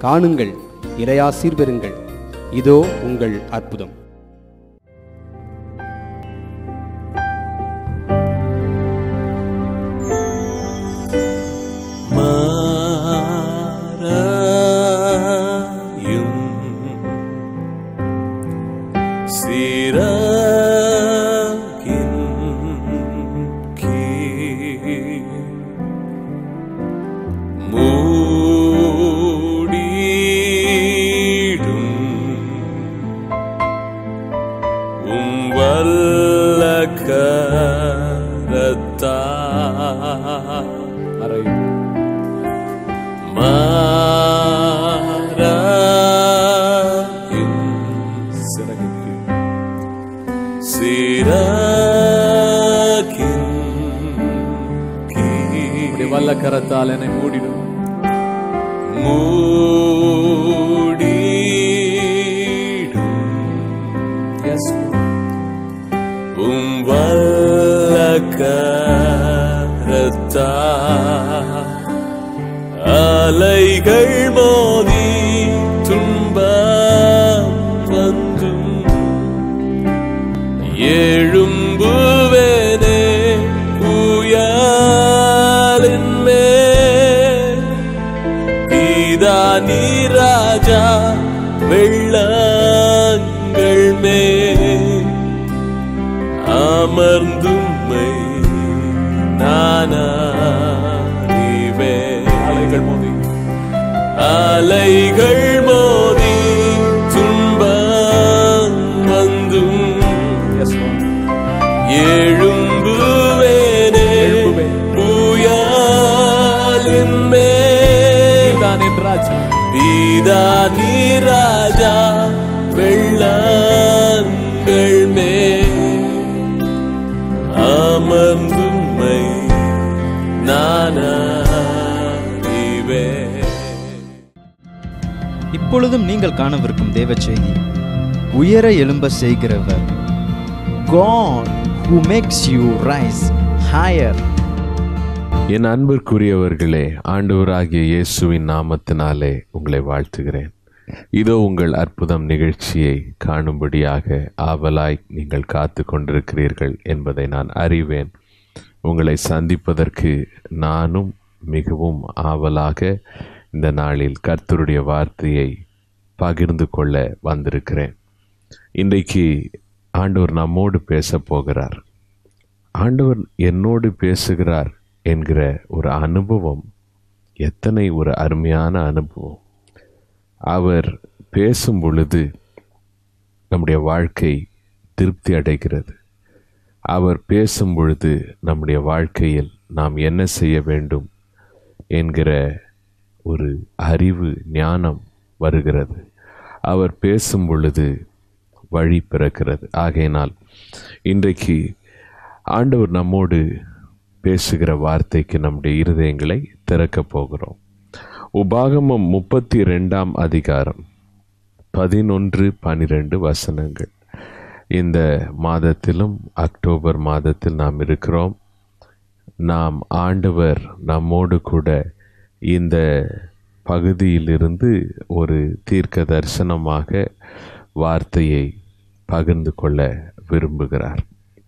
காணுங்கள் இறையாசீர் பெறுங்கள் இதோ உங்கள் அற்புதம் மாறாயும் சீராகின் கீழ் மூடிடும் உம் வல்ல கரத்தா மறையும் மாறாயும் சிறகுக்கு சிறகின் உடைய வல்ல கரத்தால் என்னை மூடிடும் மூடிடும் எஸ் உம் வல்ல கரத்தா அலைகள் மோதி துன்பம் வந்தும் எழும்புவேனே புயலின் மேல் இதா நீராஜா வெள்ளங்கள் மேல் அமர்ந்தும்மை நானறிவே அலைகள் மோதி அலைகள் மோதி துன்பம் வந்தும் எஸ் எழும்புவேனே எழும்புவேன். புயலின் மேல் தான் என் ராஜா பீதா நீராஜா வெள்ளங்கள் மேல் அமர்ந்தும்மை நானறிவே இப்பொழுதும் நீங்கள் காணவிருக்கும் தேவ செய்தி உயர எழும்ப செய்கிறவர் God who makes you rise higher என் அன்பிற்குரியவர்களே ஆண்டவராகிய இயேசுவின் நாமத்தினாலே உங்களை வாழ்த்துகிறேன் இதோ உங்கள் அற்புதம் நிகழ்ச்சியை காணும்படியாக ஆவலாய் நீங்கள் காத்து கொண்டிருக்கிறீர்கள் என்பதை நான் அறிவேன் உங்களை சந்திப்பதற்கு நானும் மிகவும் ஆவலாக இந்த நாளில் கர்த்தருடைய வார்த்தையை பகிர்ந்து கொள்ள வந்திருக்கிறேன் இன்றைக்கு ஆண்டவர் நம்மோடு பேசப் போகிறார் ஆண்டவர் என்னோடு பேசுகிறார் என்கிற ஒரு அனுபவம் எத்தனை ஒரு அருமையான அனுபவம் அவர் பேசும் பொழுது நம்முடைய வாழ்க்கை திருப்தி அடைகிறது அவர் பேசும் பொழுது நம்முடைய வாழ்க்கையில் நாம் என்ன செய்ய வேண்டும் என்கிற ஒரு அறிவு ஞானம் வருகிறது அவர் பேசும் பொழுது வழி பிறக்கிறது ஆகையினால் இன்றைக்கு ஆண்டவர் நம்மோடு பேசுகிற வார்த்தைக்கு நம்முடைய இருதயங்களை திறக்கப் போகிறோம் உபாகமம் முப்பத்தி ரெண்டாம் அதிகாரம் பதினொன்று பனிரெண்டு வசனங்கள் இந்த மாதத்திலும் அக்டோபர் மாதத்தில் நாம் இருக்கிறோம் நாம் ஆண்டவர் நம்மோடு கூட இந்த பகுதியிலிருந்து ஒரு தீர்க்க தரிசனமாக வார்த்தையை பகிர்ந்து கொள்ள விரும்புகிறார்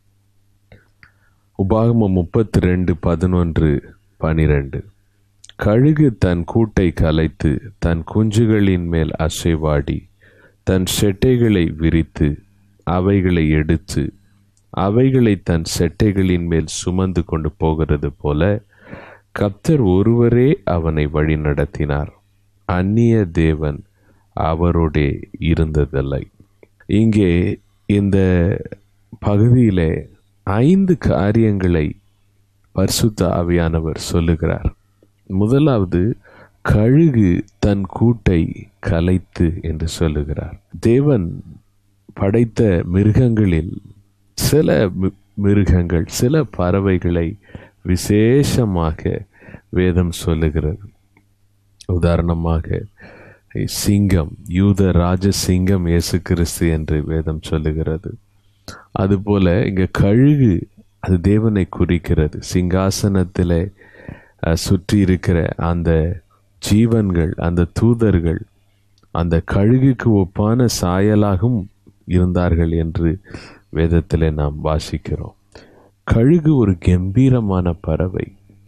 உபாகமம் முப்பத்தி ரெண்டு பதினொன்று பனிரெண்டு கழுகு தன் கூட்டை கலைத்து தன் குஞ்சுகளின் மேல் அசைவாடி தன் செட்டைகளை விரித்து அவைகளை எடுத்து அவைகளை தன் செட்டைகளின் மேல் சுமந்து கொண்டு போகிறது போல கர்த்தர் ஒருவரே அவனை வழிநடத்தினார் அந்நிய தேவன் அவரோடே இருந்ததில்லை இங்கே இந்த பகுதியிலே ஐந்து காரியங்களை பரிசுத்த ஆவியானவர் சொல்லுகிறார் முதலாவது கழுகு தன் கூட்டை கலைத்து என்று சொல்லுகிறார் தேவன் படைத்த மிருகங்களில் சில மி- மிருகங்கள் சில பறவைகளை விசேஷமாக வேதம் சொல்லுகிறது உதாரணமாக சிங்கம் யூத ராஜ சிங்கம் இயேசு கிறிஸ்து என்று வேதம் சொல்லுகிறது அதுபோல இங்க கழுகு அது தேவனை குறிக்கிறது சிங்காசனத்திலே அஹ், சுற்றி இருக்கிற அந்த ஜீவன்கள் அந்த தூதர்கள் அந்த கழுகுக்கு ஒப்பான சாயலாகவும் இருந்தார்கள் என்று வேதத்திலே நாம் வாசிக்கிறோம் கழுகு ஒரு கம்பீரமான பறவை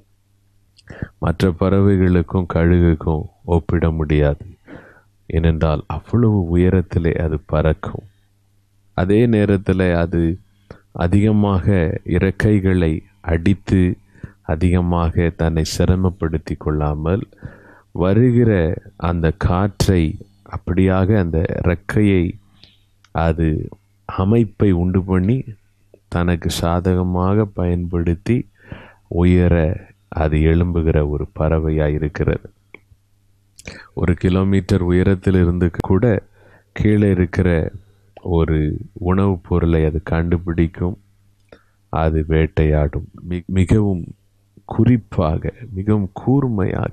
மற்ற பறவைகளுக்கும் கழுகுக்கும் ஒப்பிட முடியாது ஏனென்றால் அவ்வளவு உயரத்திலே அது பறக்கும் அதே நேரத்தில் அது அதிகமாக இறக்கைகளை அடித்து அதிகமாக தன்னை சிரமப்படுத்தி கொள்ளாமல் வருகிற அந்த காற்றை அப்படியாக அந்த இறக்கையை அது அமைப்பை உண்டு பண்ணி தனக்கு சாதகமாக பயன்படுத்தி உயர அது எழும்புகிற ஒரு பறவையாக இருக்கிறது ஒரு கிலோமீட்டர் உயரத்தில் இருந்து கூட கீழே இருக்கிற ஒரு உணவுப் பொருளை அது கண்டுபிடிக்கும் அது வேட்டையாடும் மி மிகவும் குறிப்பாக மிகவும் கூர்மையாக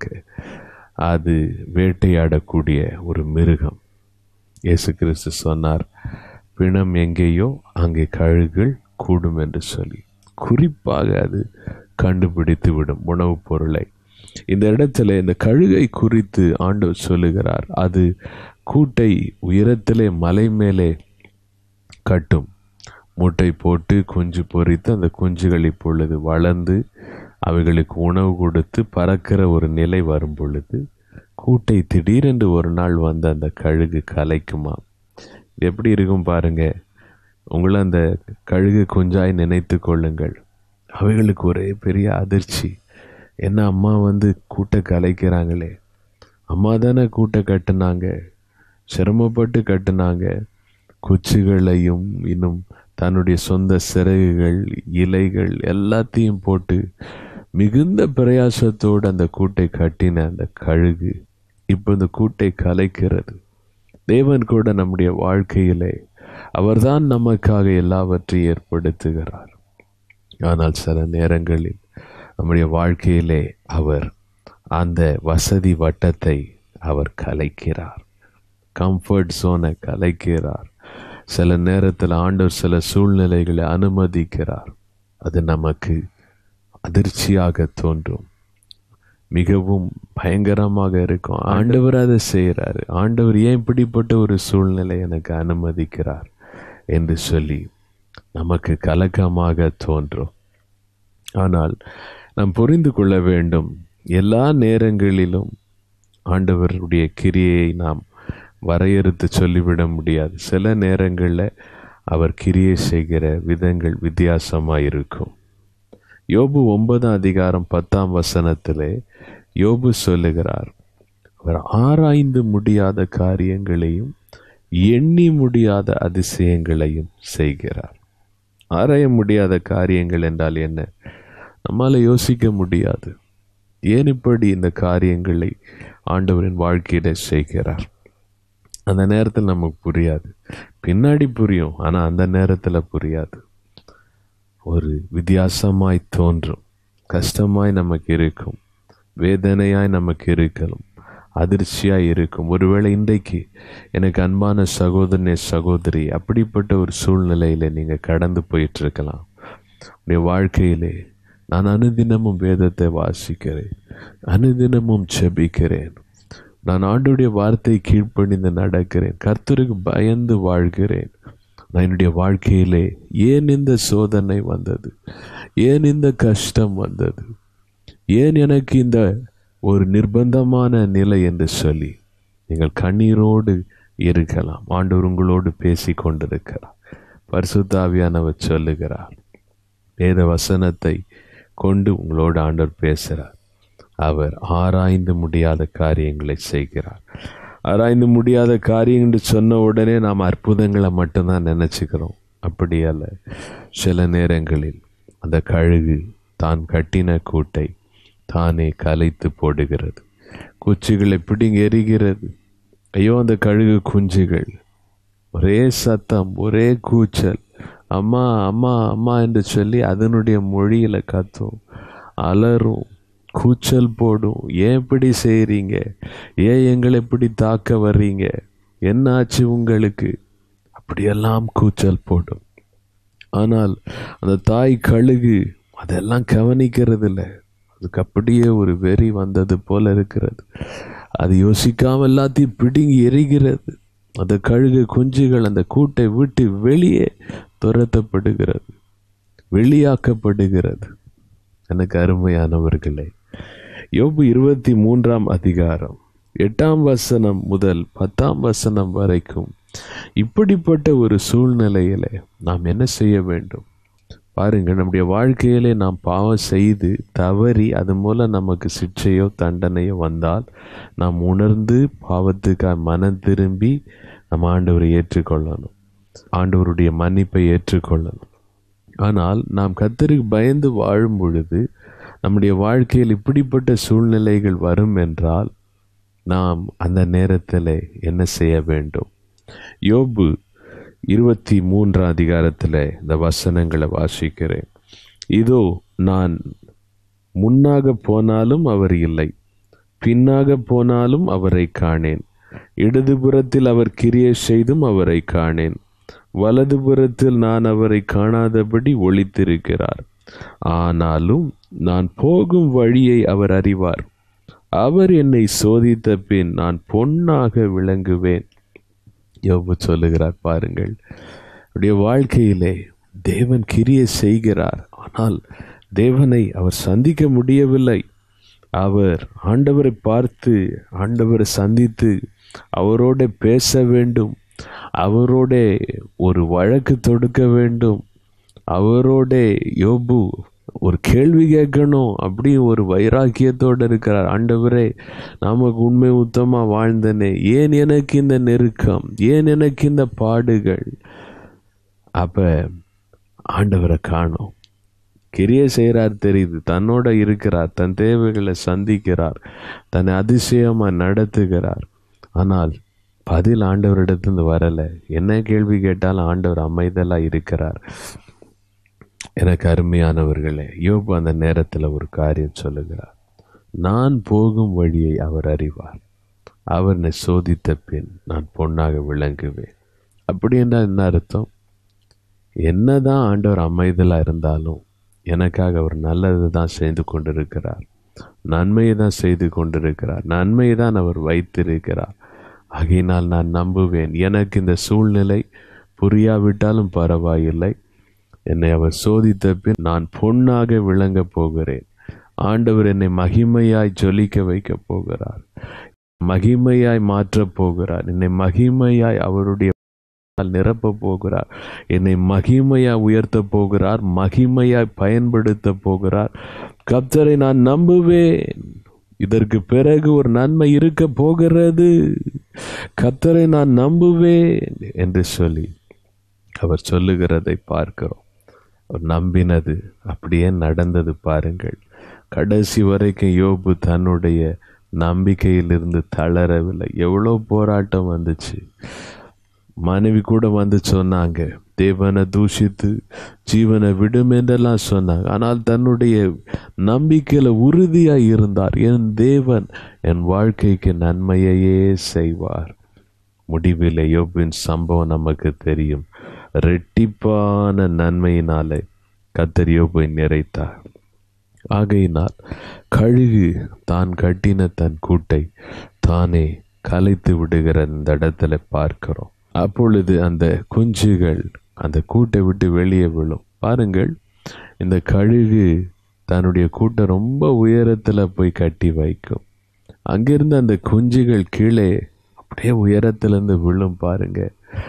அது வேட்டையாடக்கூடிய ஒரு மிருகம் இயேசு கிறிஸ்து சொன்னார் பிணம் எங்கேயோ அங்கே கழுகுகள் கூடும் என்று சொல்லி குறிப்பாக அது கண்டுபிடித்து விடும் உணவுப் பொருளை இந்த இடத்துல இந்த கழுகை குறித்து ஆண்டவர் சொல்லுகிறார் அது கூட்டை உயரத்திலே மலை மேலே கட்டும் மூட்டை போட்டு குஞ்சு பொறித்து அந்த குஞ்சுகள் இப்பொழுது வளர்ந்து அவைகளுக்கு உணவு கொடுத்து பறக்கிற ஒரு நிலை வரும் பொழுது கூட்டை திடீரென்று ஒரு நாள் வந்து அந்த கழுகு கலைக்குமா இது எப்படி இருக்கும் பாருங்க உங்களை அந்த கழுகு குஞ்சாய் நினைத்து கொள்ளுங்கள் அவைகளுக்கு ஒரே பெரிய அதிர்ச்சி என்ன அம்மா வந்து கூட்டை கலைக்கிறாங்களே அம்மா தானே கூட்டை கட்டுனாங்க சிரமப்பட்டு கட்டுனாங்க குச்சிகளையும் இன்னும் தன்னுடைய சொந்த சிறகுகள் இலைகள் எல்லாத்தையும் போட்டு மிகுந்த பிரயாசத்தோடு அந்த கூட்டை கட்டின அந்த கழுகு இப்போ இந்த கூட்டை கலைக்கிறது தேவன் கூட நம்முடைய வாழ்க்கையிலே அவர்தான் நமக்காக எல்லாவற்றையும் ஏற்படுத்துகிறார் ஆனால் சில நேரங்களில் நம்முடைய வாழ்க்கையிலே அவர் அந்த வசதி வட்டத்தை அவர் கலைக்கிறார் கம்ஃபர்ட் ஜோனை கலைக்கிறார் சில நேரத்தில் ஆண்டவர் சில சூழ்நிலைகளை அனுமதிக்கிறார் அது நமக்கு அதிர்ச்சியாக தோன்றும் மிகவும் பயங்கரமாக இருக்கும் ஆண்டவர் அதை செய்கிறாரு ஆண்டவர் ஏன் இப்படிப்பட்ட ஒரு சூழ்நிலை எனக்கு அனுமதிக்கிறார் என்று சொல்லி நமக்கு கலக்கமாக தோன்றும் ஆனால் நாம் புரிந்து கொள்ள வேண்டும் எல்லா நேரங்களிலும் ஆண்டவருடைய கிரியையை நாம் வரையறுத்து சொல்லிவிட முடியாது சில நேரங்களில் அவர் கிரியை செய்கிற விதங்கள் வித்தியாசமாக இருக்கும் யோபு ஒன்பதாம் அதிகாரம் பத்தாம் வசனத்திலே யோபு சொல்லுகிறார் அவர் ஆராய்ந்து முடியாத காரியங்களையும் எண்ணி முடியாத அதிசயங்களையும் செய்கிறார் ஆராய முடியாத காரியங்கள் என்றால் என்ன நம்மால் யோசிக்க முடியாது ஏன் இப்படி இந்த காரியங்களை ஆண்டவரின் வாழ்க்கையில செய்கிறார் அந்த நேரத்தில் நமக்கு புரியாது பின்னாடி புரியும் ஆனால் அந்த நேரத்தில் புரியாது ஒரு வித்தியாசமாய் தோன்றும் கஷ்டமாய் நமக்கு இருக்கும் வேதனையாய் நமக்கு இருக்கலாம் அதிர்ச்சியாய் இருக்கும் ஒருவேளை இன்றைக்கு எனக்கு அன்பான சகோதரனே சகோதரி அப்படிப்பட்ட ஒரு சூழ்நிலையில் நீங்கள் கடந்து போயிட்டு இருக்கலாம் உடைய வாழ்க்கையிலே நான் அனுதினமும் வேதத்தை வாசிக்கிறேன் அனுதினமும் செபிக்கிறேன் நான் ஆண்டுடைய வார்த்தை கீழ்ப்பணிந்து நடக்கிறேன் கர்த்தருக்கு பயந்து வாழ்கிறேன் நான் என்னுடைய வாழ்க்கையிலே ஏன் இந்த சோதனை வந்தது ஏன் இந்த கஷ்டம் வந்தது ஏன் எனக்கு இந்த ஒரு நிர்பந்தமான நிலை என்று சொல்லி நீங்கள் கண்ணீரோடு இருக்கலாம் ஆண்டவர் உங்களோடு பேசி கொண்டிருக்கிறார் பரிசுத்தாவியானவர் சொல்லுகிறார் வேத வசனத்தை கொண்டு உங்களோடு ஆண்டவர் பேசுகிறார் அவர் ஆராய்ந்து முடியாத காரியங்களை செய்கிறார் ஆராய்ந்து முடியாத காரியம் என்று சொன்ன உடனே நாம் அற்புதங்களை மட்டும்தான் நினச்சிக்கிறோம் அப்படி அல்ல சில நேரங்களில் அந்த கழுகு தான் கட்டின கூட்டை தானே கலைத்து போடுகிறது குச்சிகளை பிடிங்க எரிகிறது ஐயோ அந்த கழுகு குஞ்சுகள் ஒரே சத்தம் ஒரே கூச்சல் அம்மா அம்மா அம்மா என்று சொல்லி அதனுடைய மொழியில் கத்தும் அலறும் கூச்சல் போடும் ஏன் இப்படி செய்கிறீங்க ஏன் எங்களை இப்படி தாக்க வர்றீங்க என்ன ஆச்சு உங்களுக்கு அப்படியெல்லாம் கூச்சல் போடும் ஆனால் அந்த தாய் கழுகு அதெல்லாம் கவனிக்கிறது இல்லை அதுக்கு அப்படியே ஒரு வெறி வந்தது போல இருக்கிறது அது யோசிக்காம எல்லாத்தையும் பிடுங்கி எரிகிறது அந்த கழுகு குஞ்சுகள் அந்த கூட்டை விட்டு வெளியே துரத்தப்படுகிறது வெளியாக்கப்படுகிறது எனக்கு அருமையானவர்களே யோபு இருபத்தி மூன்றாம் அதிகாரம் எட்டாம் வசனம் முதல் பத்தாம் வசனம் வரைக்கும் இப்படிப்பட்ட ஒரு சூழ்நிலையிலே நாம் என்ன செய்ய வேண்டும் பாருங்க நம்முடைய வாழ்க்கையிலே நாம் பாவம் செய்து தவறி அது மூலம் நமக்கு சிக்ஷையோ தண்டனையோ வந்தால் நாம் உணர்ந்து பாவத்துக்காக மனம் திரும்பி நம்ம ஆண்டவரை ஏற்றுக்கொள்ளணும் ஆண்டவருடைய மன்னிப்பை ஏற்றுக்கொள்ளணும் ஆனால் நாம் கத்தருக்கு பயந்து வாழும் பொழுது நம்முடைய வாழ்க்கையில் இப்படிப்பட்ட சூழ்நிலைகள் வரும் என்றால் நாம் அந்த நேரத்தில் என்ன செய்ய வேண்டும் யோபு இருபத்தி மூன்றாம் அதிகாரத்தில் இந்த வசனங்களை வாசிக்கிறேன் இதோ நான் முன்னாக போனாலும் அவர் இல்லை பின்னாக போனாலும் அவரை காணேன் இடதுபுறத்தில் அவர் கிரியை செய்தும் அவரை காணேன் வலதுபுறத்தில் நான் அவரை காணாதபடி ஒளித்திருக்கிறார் ஆனாலும் நான் போகும் வழியை அவர் அறிவார் அவர் என்னை சோதித்த பின் நான் பொன்னாக விளங்குவேன் யோபு சொல்லுகிறார் பாருங்கள் அவருடைய வாழ்க்கையிலே தேவன் கிரியை செய்கிறார் ஆனால் தேவனை அவர் சந்திக்க முடியவில்லை அவர் ஆண்டவரை பார்த்து ஆண்டவரை சந்தித்து அவரோட பேச வேண்டும் அவரோட ஒரு வழக்கு தொடுக்க வேண்டும் அவரோட யோபு ஒரு கேள்வி கேட்கணும் அப்படி ஒரு வைராக்கியத்தோடு இருக்கிறார் ஆண்டவரே நமக்கு உண்மை உத்தமாக வாழ்ந்தனே ஏன் எனக்கு இந்த நெருக்கம் ஏன் எனக்கு இந்த பாடுகள் அப்போ ஆண்டவரை காணும் கிரிய செய்கிறார் தெரியுது தன்னோட இருக்கிறார் தன் தேவைகளை சந்திக்கிறார் தன்னை அதிசயமாக நடத்துகிறார் ஆனால் பதில் ஆண்டவரிடத்துலேருந்து வரலை என்ன கேள்வி கேட்டாலும் ஆண்டவர் அமைதலாக இருக்கிறார் எனக்கு அருமையானவர்களே யோபு அந்த நேரத்தில் ஒரு காரியம் சொல்லுகிறார் நான் போகும் வழியை அவர் அறிவார் அவர் என்னை சோதித்த பின் நான் பொன்னாக விளங்குவேன் அப்படி என்றால் என்ன அர்த்தம் என்னதான் ஆண்டவர் அமைதலாக இருந்தாலும் எனக்காக அவர் நல்லது தான் செய்து கொண்டிருக்கிறார் நன்மையை தான் செய்து கொண்டிருக்கிறார் நன்மையை தான் அவர் வைத்திருக்கிறார் ஆகையினால் நான் நம்புவேன் எனக்கு இந்த சூழ்நிலை புரியாவிட்டாலும் பரவாயில்லை என்னை அவர் சோதித்த பின் நான் பொன்னாக விளங்கப் போகிறேன் ஆண்டவர் என்னை மகிமையாய் ஜொலிக்க வைக்கப் போகிறார் மகிமையாய் மாற்றப் போகிறார் என்னை மகிமையாய் அவருடைய நிரப்ப போகிறார் என்னை மகிமையாய் உயர்த்த போகிறார் மகிமையாய் பயன்படுத்த போகிறார் கப்தரை நான் நம்புவேன் இதற்கு பிறகு ஒரு நன்மை இருக்க போகிறது கத்தரை நான் நம்புவேன் என்று சொல்லி அவர் சொல்லுகிறதை பார்க்கிறோம் அவர் நம்பினது அப்படியே நடந்தது பாருங்கள் கடைசி வரைக்கும் யோபு தன்னுடைய நம்பிக்கையிலிருந்து தளரவில்லை எவ்வளோ போராட்டம் வந்துச்சு மனைவி கூட வந்து சொன்னாங்க தேவனை தூஷித்து ஜீவனை விடும் என்றெல்லாம் சொன்னாங்க ஆனால் தன்னுடைய நம்பிக்கையில் உறுதியாக இருந்தார் என் தேவன் என் வாழ்க்கைக்கு நன்மையையே செய்வார் முடிவில் யோபின் சம்பவம் நமக்கு தெரியும் ரெட்டிப்பான நன்மையினாலே கத்தர் யோபை நிறைத்தார் ஆகையினால் கழுகு தான் கட்டின தன் கூட்டை தானே கலைத்து விடுகிற இந்த இடத்துல பார்க்கிறோம் அப்பொழுது அந்த குஞ்சுகள் அந்த கூட்டை விட்டு வெளியே விழும் பாருங்கள் இந்த கழுகு தன்னுடைய கூட்டை ரொம்ப உயரத்தில் போய் கட்டி வைக்கும் அங்கிருந்து அந்த குஞ்சுகள் கீழே அப்படியே உயரத்திலேருந்து விழும் பாருங்க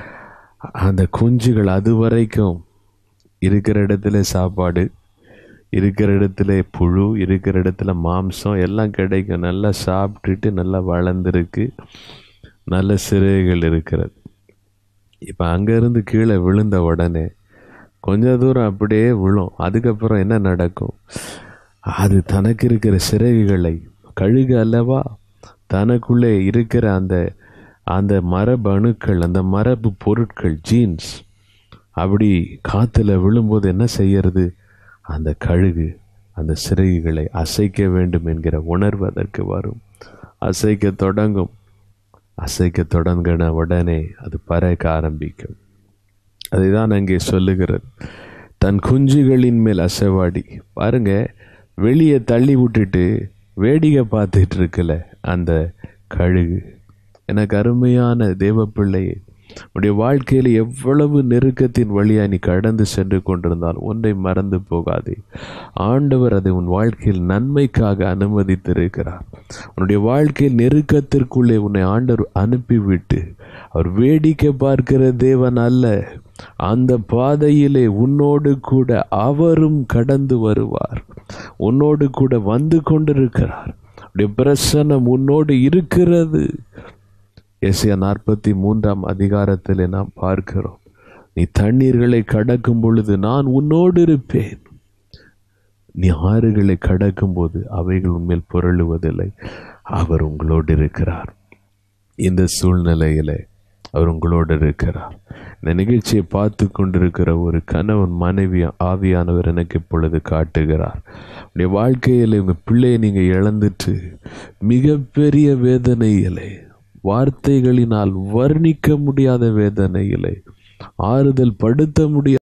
அந்த குஞ்சுகள் அது வரைக்கும் இருக்கிற இடத்துல சாப்பாடு இருக்கிற இடத்துல புழு இருக்கிற இடத்துல மாம்சம் எல்லாம் கிடைக்கும் நல்லா சாப்பிட்டுட்டு நல்லா வளர்ந்துருக்கு நல்ல சிறைகள் இருக்கிறது இப்போ அங்கேருந்து கீழே விழுந்த உடனே கொஞ்ச தூரம் அப்படியே விழும் அதுக்கப்புறம் என்ன நடக்கும் அது தனக்கு இருக்கிற சிறகுகளை கழுகு அல்லவா தனக்குள்ளே இருக்கிற அந்த அந்த மரபு அணுக்கள் அந்த மரபு பொருட்கள் ஜீன்ஸ் அப்படி காற்றுல விழும்போது என்ன செய்யறது அந்த கழுகு அந்த சிறகுகளை அசைக்க வேண்டும் என்கிற உணர்வு அதற்கு வரும் அசைக்க தொடங்கும் அசைக்க தொடங்கின உடனே அது பறக்க ஆரம்பிக்கும் அதுதான் அங்கே சொல்லுகிறது தன் குஞ்சுகளின் மேல் அசைவாடி பாருங்க வெளியே தள்ளி விட்டுட்டு வேடிக்கை பார்த்துட்டு இருக்கல அந்த கழுகு எனக்கு அருமையான தேவ பிள்ளையே உன்னுடைய வாழ்க்கையில் எவ்வளவு நெருக்கத்தின் வழியாய் நீ கடந்து சென்று கொண்டிருந்தால் ஒன்றை மறந்து போகாதே ஆண்டவர் அதை உன் வாழ்க்கையில் நன்மைக்காக அனுமதித்திருக்கிறார் உன்னுடைய வாழ்க்கையில் நெருக்கத்திற்குள்ளே உன்னை ஆண்டவர் அனுப்பிவிட்டு அவர் வேடிக்கை பார்க்கிற தேவன் அல்ல அந்த பாதையிலே உன்னோடு கூட அவரும் கடந்து வருவார் உன்னோடு கூட வந்து கொண்டிருக்கிறார் உடைய பிரசன்னம் உன்னோடு இருக்கிறது எஸ்ஏ நாற்பத்தி மூன்றாம் அதிகாரத்தில் நாம் பார்க்கிறோம் நீ தண்ணீர்களை கடக்கும் பொழுது நான் உன்னோடு இருப்பேன் நீ ஆறுகளை கடக்கும்போது அவைகள் உண்மையில் புரளுவதில்லை அவர் உங்களோடு இருக்கிறார் இந்த சூழ்நிலையிலே அவர் உங்களோடு இருக்கிறார் இந்த நிகழ்ச்சியை பார்த்து கொண்டிருக்கிற ஒரு கணவன் மனைவி ஆவியானவர் எனக்கு இப்பொழுது காட்டுகிறார் உடைய வாழ்க்கையில் உங்கள் பிள்ளையை நீங்கள் இழந்துட்டு மிகப்பெரிய வேதனையிலே வார்த்தைகளினால் வர்ணிக்க முடியாத வேதனையிலே ஆறுதல் படுத்த முடியாத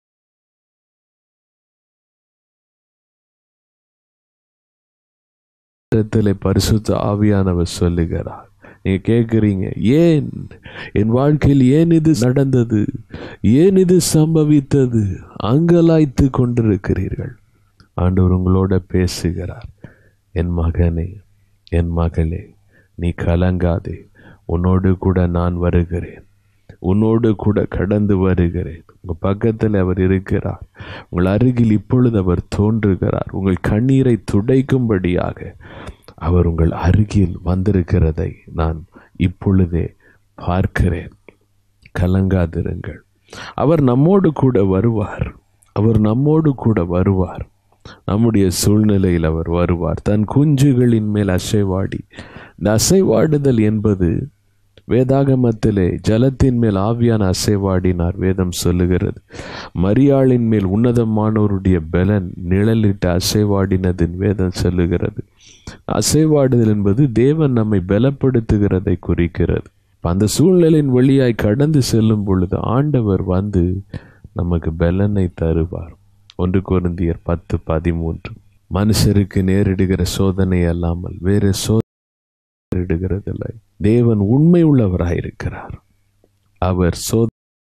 இடத்திலே பரிசுத்த ஆவியானவர் சொல்லுகிறார் நீங்க கேட்குறீங்க ஏன் என் வாழ்க்கையில் ஏன் இது நடந்தது ஏன் இது சம்பவித்தது அங்கலாய்த்து கொண்டிருக்கிறீர்கள் ஆண்டவர் உங்களோட பேசுகிறார் என் மகனே என் மகளே நீ கலங்காதே உன்னோடு கூட நான் வருகிறேன் உன்னோடு கூட கடந்து வருகிறேன் உங்கள் பக்கத்தில் அவர் இருக்கிறார் உங்கள் அருகில் இப்பொழுது அவர் தோன்றுகிறார் உங்கள் கண்ணீரை துடைக்கும்படியாக அவர் உங்கள் அருகில் வந்திருக்கிறதை நான் இப்பொழுதே பார்க்கிறேன் கலங்காதிருங்கள் அவர் நம்மோடு கூட வருவார் அவர் நம்மோடு கூட வருவார் நம்முடைய சூழ்நிலையில் அவர் வருவார் தன் குஞ்சுகளின் மேல் அசைவாடி இந்த அசைவாடுதல் என்பது வேதாகமத்திலே ஜலத்தின் மேல் ஆவியான அசைவாடினார் வேதம் சொல்லுகிறது மரியாளின் மேல் உன்னதமானவருடைய பலன் நிழலிட்டு அசைவாடினதின் வேதம் சொல்லுகிறது அசைவாடுதல் என்பது தேவன் நம்மை பலப்படுத்துகிறதை குறிக்கிறது அந்த சூழ்நிலையின் வழியாய் கடந்து செல்லும் பொழுது ஆண்டவர் வந்து நமக்கு பலனை தருவார் ஒன்று குருந்தியர் பத்து பதிமூன்று மனுஷருக்கு நேரிடுகிற சோதனை அல்லாமல் வேறு சோதனை நேரிடுகிறதில்லை தேவன் உண்மை உள்ளவராயிருக்கிறார் அவர் சோ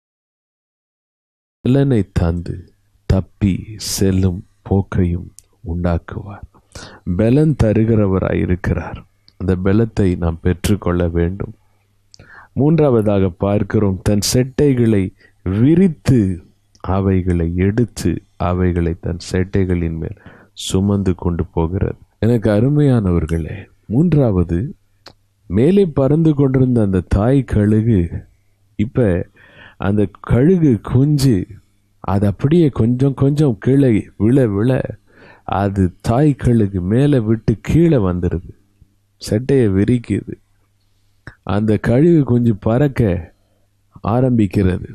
பலனை தந்து தப்பி செல்லும் போக்கையும் உண்டாக்குவார் பலன் தருகிறவராயிருக்கிறார் அந்த பலத்தை நாம் பெற்றுக்கொள்ள வேண்டும் மூன்றாவதாக பார்க்கிறோம் தன் செட்டைகளை விரித்து அவைகளை எடுத்து அவைகளை தன் செட்டைகளின் மேல் சுமந்து கொண்டு போகிறது எனக்கு அருமையானவர்களே மூன்றாவது மேலே பறந்து கொண்டிருந்த அந்த தாய் கழுகு இப்போ அந்த கழுகு குஞ்சு அது அப்படியே கொஞ்சம் கொஞ்சம் கீழே விழ விழ அது தாய் கழுகு மேலே விட்டு கீழே வந்துடுது செட்டையை விரிக்குது அந்த கழுகு கொஞ்சம் பறக்க ஆரம்பிக்கிறது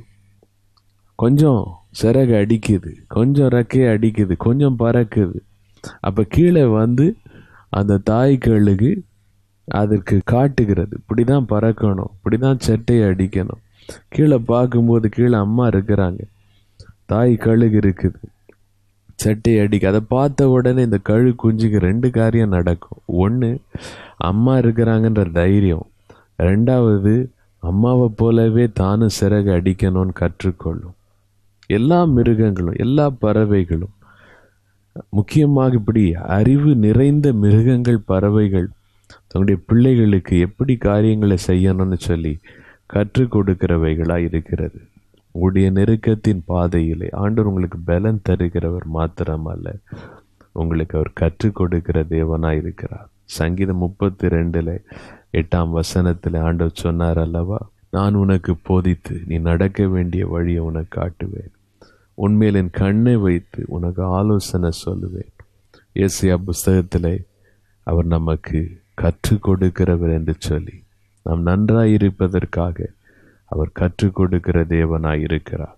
கொஞ்சம் சிறகு அடிக்குது கொஞ்சம் ரெக்கையை அடிக்குது கொஞ்சம் பறக்குது அப்போ கீழே வந்து அந்த தாய் கழுகு அதற்கு காட்டுகிறது இப்படி தான் பறக்கணும் இப்படி தான் சட்டையை அடிக்கணும் கீழே பார்க்கும்போது கீழே அம்மா இருக்கிறாங்க தாய் கழுகு இருக்குது சட்டையை அடிக்க அதை பார்த்த உடனே இந்த கழு குஞ்சுக்கு ரெண்டு காரியம் நடக்கும் ஒன்று அம்மா இருக்கிறாங்கன்ற தைரியம் ரெண்டாவது அம்மாவை போலவே தானும் சிறகு அடிக்கணும்னு கற்றுக்கொள்ளும் எல்லா மிருகங்களும் எல்லா பறவைகளும் முக்கியமாக இப்படி அறிவு நிறைந்த மிருகங்கள் பறவைகள் தன்னுடைய பிள்ளைகளுக்கு எப்படி காரியங்களை செய்யணும்னு சொல்லி கற்றுக் கொடுக்கிறவைகளாக இருக்கிறது உங்களுடைய நெருக்கத்தின் பாதையிலே ஆண்டவர் உங்களுக்கு பலன் தருகிறவர் மாத்திரமல்ல உங்களுக்கு அவர் கற்றுக் கொடுக்கிற தேவனாக இருக்கிறார் சங்கீதம் முப்பத்தி ரெண்டில் எட்டாம் வசனத்தில் ஆண்டவர் சொன்னார் அல்லவா நான் உனக்கு போதித்து நீ நடக்க வேண்டிய வழியை உனக்கு காட்டுவேன் உண்மையில் என் கண்ணை வைத்து உனக்கு ஆலோசனை சொல்லுவேன் ஏசியா புஸ்தகத்தில் அவர் நமக்கு கற்றுக் கொடுக்கிறவர் என்று சொல்லி நாம் நன்றாய் இருப்பதற்காக அவர் கற்றுக் கொடுக்கிற தேவனாய் இருக்கிறார்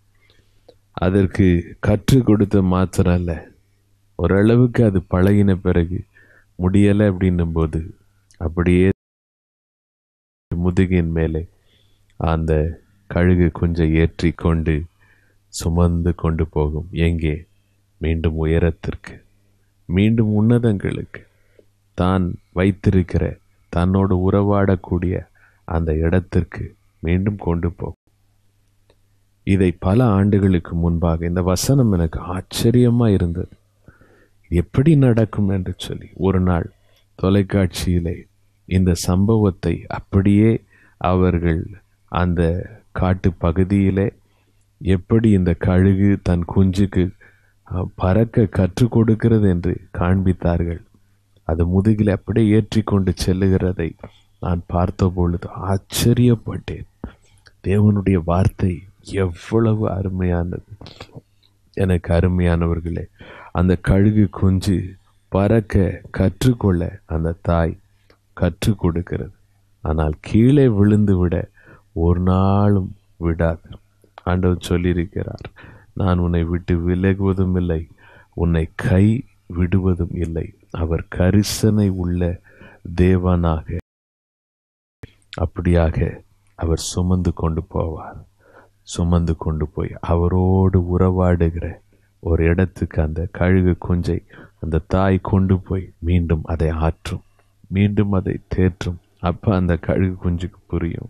அதற்கு கற்றுக் கொடுத்த மாத்திரம் அல்ல ஓரளவுக்கு அது பழகின பிறகு முடியலை அப்படின்னும் போது அப்படியே முதுகின் மேலே அந்த கழுகு குஞ்சை ஏற்றி கொண்டு சுமந்து கொண்டு போகும் எங்கே மீண்டும் உயரத்திற்கு மீண்டும் உன்னதங்களுக்கு தான் வைத்திருக்கிற தன்னோடு உறவாடக்கூடிய அந்த இடத்திற்கு மீண்டும் கொண்டு போ இதை பல ஆண்டுகளுக்கு முன்பாக இந்த வசனம் எனக்கு ஆச்சரியமா இருந்தது இது எப்படி நடக்கும் என்று சொல்லி ஒரு நாள் தொலைக்காட்சியிலே இந்த சம்பவத்தை அப்படியே அவர்கள் அந்த காட்டு பகுதியிலே எப்படி இந்த கழுகு தன் குஞ்சுக்கு அஹ், பறக்க கற்றுக் கொடுக்கிறது என்று காண்பித்தார்கள் அது முதுகில் அப்படியே ஏற்றி கொண்டு செல்லுகிறதை நான் பார்த்த பொழுது ஆச்சரியப்பட்டேன் தேவனுடைய வார்த்தை எவ்வளவு அருமையானது எனக்கு அருமையானவர்களே அந்த கழுகு குஞ்சு பறக்க கற்றுக்கொள்ள அந்த தாய் கற்றுக் கொடுக்கிறது ஆனால் கீழே விழுந்து விட ஒரு நாளும் விடாது ஆண்டவர் சொல்லியிருக்கிறார் நான் உன்னை விட்டு விலகுவதும் இல்லை உன்னை கை விடுவதும் இல்லை அவர் கரிசனை உள்ள தேவனாக அப்படியாக அவர் சுமந்து கொண்டு போவார் சுமந்து கொண்டு போய் அவரோடு உறவாடுகிற ஒரு இடத்துக்கு அந்த கழுகு குஞ்சை அந்த தாய் கொண்டு போய் மீண்டும் அதை ஆற்றும் மீண்டும் அதை தேற்றும் அப்ப அந்த கழுகு குஞ்சுக்கு புரியும்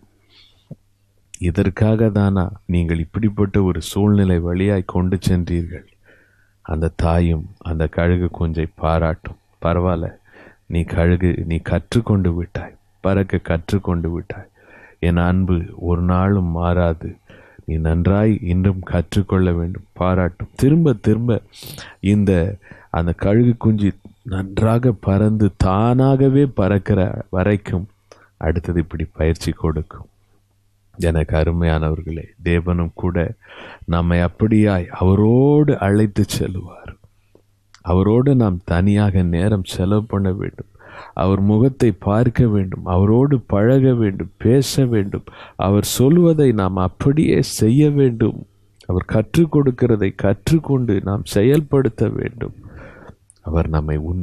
இதற்காக தானா நீங்கள் இப்படிப்பட்ட ஒரு சூழ்நிலை வழியாய் கொண்டு சென்றீர்கள் அந்த தாயும் அந்த கழுகு குஞ்சை பாராட்டும் பரவாயில்ல நீ கழுகு நீ கற்றுக்கொண்டு விட்டாய் பறக்க கற்றுக்கொண்டு விட்டாய் என் அன்பு ஒரு நாளும் மாறாது நீ நன்றாய் இன்றும் கற்றுக்கொள்ள வேண்டும் பாராட்டும் திரும்ப திரும்ப இந்த அந்த கழுகு குஞ்சு நன்றாக பறந்து தானாகவே பறக்கிற வரைக்கும் அடுத்தது இப்படி பயிற்சி கொடுக்கும் எனக்கு அருமையானவர்களே தேவனும் கூட நம்மை அப்படியாய் அவரோடு அழைத்து செல்லுவார் அவரோடு நாம் தனியாக நேரம் செலவு பண்ண வேண்டும் அவர் முகத்தை பார்க்க வேண்டும் அவரோடு பழக வேண்டும் பேச வேண்டும் அவர் சொல்வதை நாம் அப்படியே செய்ய வேண்டும் அவர் கற்றுக் கொடுக்கிறதை கற்றுக்கொண்டு நாம் செயல்படுத்த வேண்டும் அவர் நம்மை உன்ன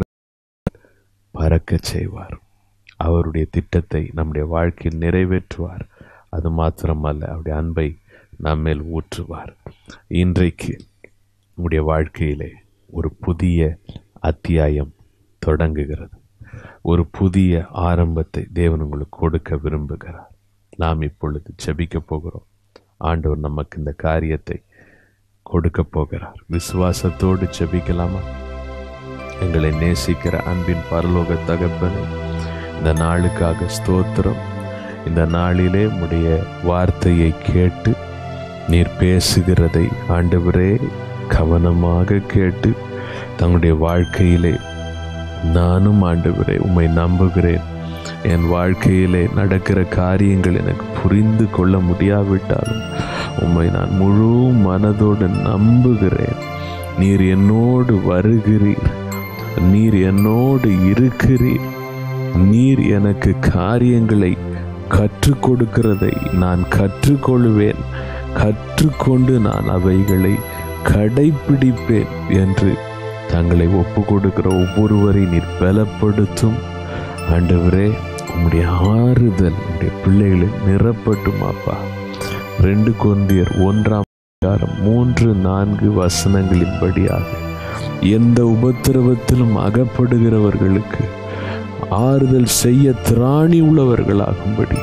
பறக்கச் செய்வார் அவருடைய திட்டத்தை நம்முடைய வாழ்க்கையில் நிறைவேற்றுவார் அது மாத்திரமல்ல அவருடைய அன்பை நம்மேல் ஊற்றுவார் இன்றைக்கு நம்முடைய வாழ்க்கையிலே ஒரு புதிய அத்தியாயம் தொடங்குகிறது ஒரு புதிய ஆரம்பத்தை தேவன் உங்களுக்கு கொடுக்க விரும்புகிறார் நாம் இப்பொழுது ஜெபிக்க போகிறோம் ஆண்டவர் நமக்கு இந்த காரியத்தை கொடுக்க போகிறார் விசுவாசத்தோடு ஜெபிக்கலாமா எங்களை நேசிக்கிற அன்பின் பரலோக தகப்பனை இந்த நாளுக்காக ஸ்தோத்திரம் இந்த நாளிலே உடைய வார்த்தையை கேட்டு நீர் பேசுகிறதை ஆண்டவரே கவனமாக கேட்டு தங்களுடைய வாழ்க்கையிலே நானும் ஆண்டவரே உம்மை நம்புகிறேன் என் வாழ்க்கையிலே நடக்கிற காரியங்கள் எனக்கு புரிந்து கொள்ள முடியாவிட்டாலும் உம்மை நான் முழு மனதோடு நம்புகிறேன் நீர் என்னோடு வருகிறீர் நீர் என்னோடு இருக்கிறீர் நீர் எனக்கு காரியங்களை கற்றுக் கொடுக்கிறதை நான் கற்றுக்கொள்வேன் கற்றுக்கொண்டு நான் அவைகளை கடைப்பிடிப்பேன் என்று தங்களை ஒப்பு கொடுக்கிற ஒவ்வொருவரை நீர் பலப்படுத்தும் ஆண்டவரே உம்முடைய ஆறுதல் உம்முடைய பிள்ளைகளை நிரப்பட்டும் அப்பா ரெண்டு கொந்தியர் ஒன்றாம் அதிகாரம் மூன்று நான்கு வசனங்களின்படியாக எந்த உபத்திரவத்திலும் அகப்படுகிறவர்களுக்கு ஆறுதல் செய்ய திராணி உள்ளவர்களாகும்படி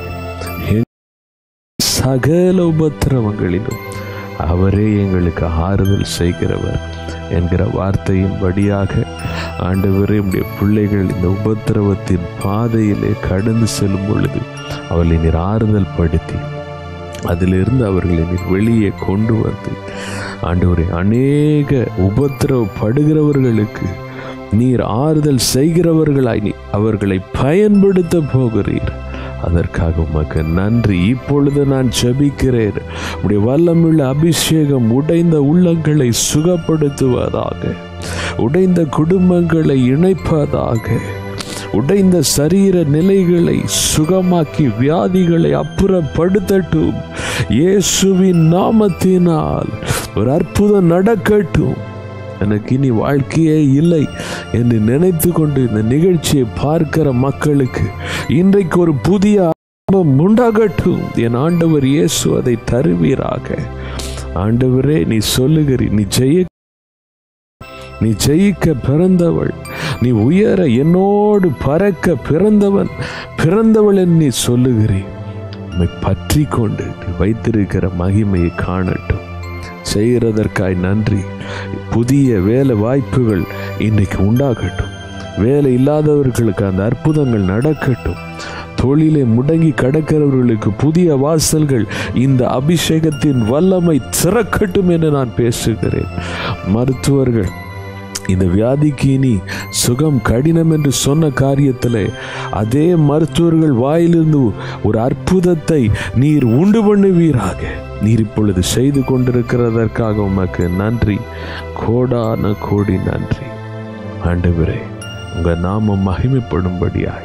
சகல உபத்திரவங்களிலும் அவரே எங்களுக்கு ஆறுதல் செய்கிறவர் என்கிற வார்த்தையின் வழியாக ஆண்டவரே உடைய பிள்ளைகள் இந்த உபத்திரவத்தின் பாதையிலே கடந்து செல்லும் பொழுது அவர்களை நீர் ஆறுதல் படுத்தி அதிலிருந்து அவர்களை நீர் வெளியே கொண்டு வந்து ஆண்டவரே அநேக உபத்திரவப்படுகிறவர்களுக்கு நீர் ஆறுதல் செய்கிறவர்களாய் நீ அவர்களை பயன்படுத்த போகிறீர் அதற்காக உமக்கு நன்றி இப்பொழுது நான் ஜெபிக்கிறேன் உடைய வல்லமுள்ள அபிஷேகம் உடைந்த உள்ளங்களை சுகப்படுத்துவதாக உடைந்த குடும்பங்களை இணைப்பதாக உடைந்த சரீர நிலைகளை சுகமாக்கி வியாதிகளை அப்புறப்படுத்தட்டும் இயேசுவின் நாமத்தினால் ஒரு அற்புதம் நடக்கட்டும் எனக்கு இனி வாழ்க்கையே இல்லை என்று நினைத்து கொண்டு இந்த நிகழ்ச்சியை பார்க்கிற மக்களுக்கு இன்றைக்கு ஒரு புதிய ஆரம்பம் உண்டாகட்டும் என் ஆண்டவர் இயேசு அதை தருவீராக ஆண்டவரே நீ சொல்லுகிறீ நீ ஜெய நீ ஜெயிக்க பிறந்தவள் நீ உயர என்னோடு பறக்க பிறந்தவன் பிறந்தவள் என்று நீ சொல்லுகிறேன் உம்மை பற்றி கொண்டு நீ வைத்திருக்கிற மகிமையை காணட்டும் செய்கிறதற்காய் நன்றி புதிய வேலை வாய்ப்புகள் இன்னைக்கு உண்டாகட்டும் வேலை இல்லாதவர்களுக்கு அந்த அற்புதங்கள் நடக்கட்டும் தொழிலை முடங்கி கடக்கிறவர்களுக்கு புதிய வாசல்கள் இந்த அபிஷேகத்தின் வல்லமை திறக்கட்டும் என்று நான் பேசுகிறேன் மருத்துவர்கள் இந்த வியாதிக்கு இனி சுகம் கடினம் என்று சொன்ன காரியத்தில் அதே மருத்துவர்கள் வாயிலிருந்து ஒரு அற்புதத்தை நீர் உண்டு பண்ணுவீராக நீர் இப்பொழுது செய்து கொண்டிருக்கிறதற்காக உமக்கு நன்றி கோடான கோடி நன்றி ஆண்டவரே உங்க நாமம் மகிமைப்படும்படியாய்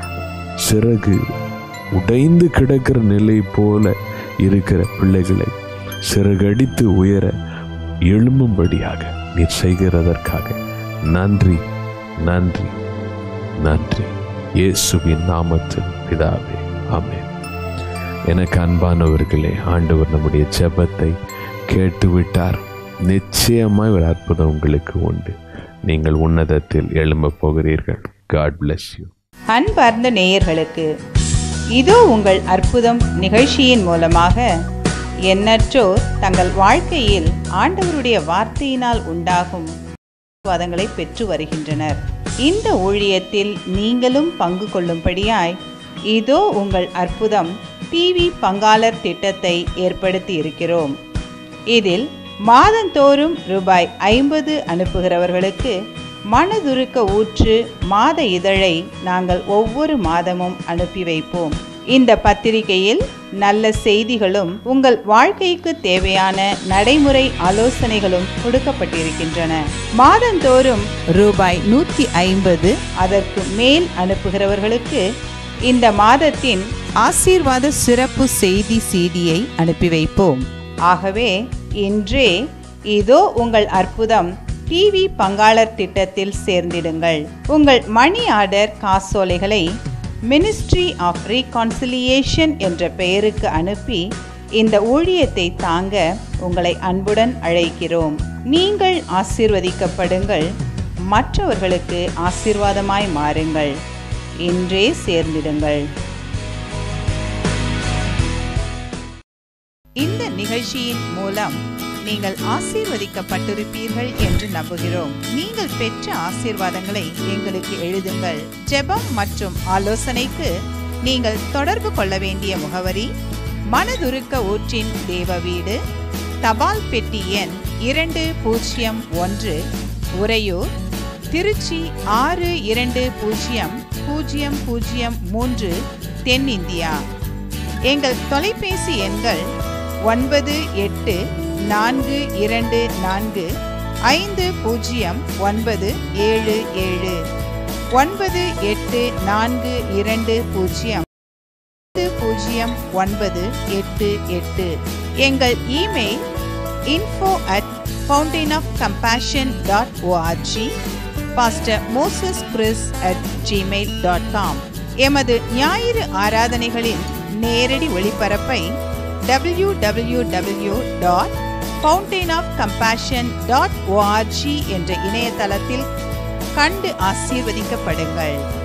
சிறகு உடைந்து கிடக்கிற நிலை போல இருக்கிற பிள்ளைகளை சிறகடித்து உயர எழும்பும்படியாக நீர் செய்கிறதற்காக நன்றி நன்றி நன்றி இயேசுவின் நாமத்தில் பிதாவே ஆமென் எனக்கு அன்பானவர்களே ஆண்டவர் நம்முடைய ஜெபத்தை கேட்டுவிட்டார் நிச்சயமாய் ஒரு அற்புதம் உங்களுக்கு உண்டு நீங்கள் உன்னதத்தில் எழும்ப போகிறீர்கள் காட் bless யூ அன்பார்ந்த நேயர்களுக்கு இதோ உங்கள் அற்புதம் நிகழ்ச்சியின் மூலமாக எண்ணற்றோர் தங்கள் வாழ்க்கையில் ஆண்டவருடைய வார்த்தையினால் உண்டாகும் ஆசீர்வாதங்களை பெற்று வருகின்றனர் இந்த ஊழியத்தில் நீங்களும் பங்கு கொள்ளும்படியாய் இதோ உங்கள் அற்புதம் டிவி பங்காளர் திட்டத்தை ஏற்படுத்தி இருக்கிறோம் இதில் மாதந்தோறும் ரூபாய் ஐம்பது அனுப்புகிறவர்களுக்கு மனதுருக்க ஊற்று மாத இதழை நாங்கள் ஒவ்வொரு மாதமும் அனுப்பி வைப்போம் இந்த பத்திரிகையில் நல்ல செய்திகளும் உங்கள் வாழ்க்கைக்கு தேவையான நடைமுறை ஆலோசனைகளும் கொடுக்கப்பட்டிருக்கின்றன மாதந்தோறும் ரூபாய் நூற்றி ஐம்பது அதற்கு மேல் அனுப்புகிறவர்களுக்கு இந்த மாதத்தின் ஆசீர்வாத சிறப்பு செய்தி சிடியை அனுப்பி வைப்போம் ஆகவே இன்றே இதோ உங்கள் அற்புதம் டிவி பங்காளர் திட்டத்தில் சேர்ந்திடுங்கள் உங்கள் மணி ஆர்டர் காசோலைகளை மினிஸ்ட்ரி ஆஃப் ரீகான்சிலியேஷன் என்ற பெயருக்கு அனுப்பி இந்த ஊழியத்தை தாங்க உங்களை அன்புடன் அழைக்கிறோம் நீங்கள் ஆசீர்வதிக்கப்படுங்கள் மற்றவர்களுக்கு ஆசீர்வாதமாய் மாறுங்கள் இன்றே சேர்ந்திடுங்கள் இந்த நிகழ்ச்சியின் மூலம் நீங்கள் ஆசீர்வதிக்கப்பட்டிருப்பீர்கள் என்று நம்புகிறோம் நீங்கள் பெற்ற ஆசீர்வாதங்களை எங்களுக்கு எழுதுங்கள் ஜெபம் மற்றும் ஆலோசனைக்கு நீங்கள் தொடர்பு கொள்ள வேண்டிய முகவரி மனதுருக்க ஊற்றின் தேவ வீடு தபால் பெட்டி எண் இரண்டு பூஜ்ஜியம் ஒன்று உறையூர் திருச்சி ஆறு இரண்டு பூஜ்ஜியம் பூஜ்ஜியம் பூஜ்ஜியம் மூன்று தென்னிந்தியா எங்கள் தொலைபேசி எண்கள் ஒன்பது எட்டு நான்கு இரண்டு நான்கு ஐந்து பூஜ்ஜியம் ஒன்பது ஏழு ஏழு ஒன்பது எட்டு நான்கு இரண்டு பூஜ்ஜியம் ஐந்து பூஜ்ஜியம் ஒன்பது எட்டு எட்டு எங்கள் email info at fountain of compassion dot ORG pastor Moses Chris at Gmail dot com எமது ஞாயிறு ஆராதனைகளின் நேரடி ஒளிபரப்பை W W W dot fountain of compassion dot ORG என்ற இணையதளத்தில் கண்டு ஆசீர்வதிக்கப்படுங்கள்